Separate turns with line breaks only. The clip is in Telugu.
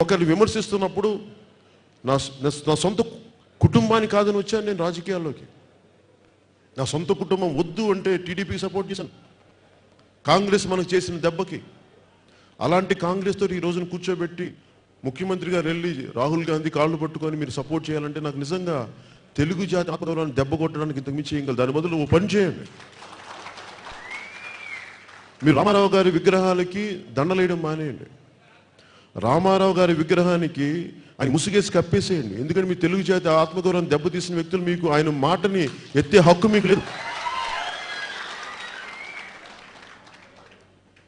ఒకరిని విమర్శిస్తున్నప్పుడు నా నా సొంత కుటుంబాన్ని కాదని వచ్చాను నేను రాజకీయాల్లోకి నా సొంత కుటుంబం వద్దు అంటే టీడీపీకి సపోర్ట్ చేశాను కాంగ్రెస్ మనకు చేసిన దెబ్బకి అలాంటి కాంగ్రెస్ తోటి ఈ రోజున కూర్చోబెట్టి ముఖ్యమంత్రి గారు వెళ్ళి రాహుల్ గాంధీ కాళ్ళు పట్టుకొని మీరు సపోర్ట్ చేయాలంటే నాకు నిజంగా తెలుగు జాతి ఆత్మగౌరవాన్ని దెబ్బ కొట్టడానికి ఇంతకు మించి ఏం దాని బదులు ఓ పని చేయండి మీరు రామారావు గారి విగ్రహాలకి దండలేయడం మానేయండి రామారావు గారి విగ్రహానికి ఆయన ముసుగేసి కప్పేసేయండి ఎందుకంటే మీ తెలుగు జాతి ఆత్మగౌరవం దెబ్బతీసిన వ్యక్తులు మీకు ఆయన మాటని ఎత్తే హక్కు మీకు లేదు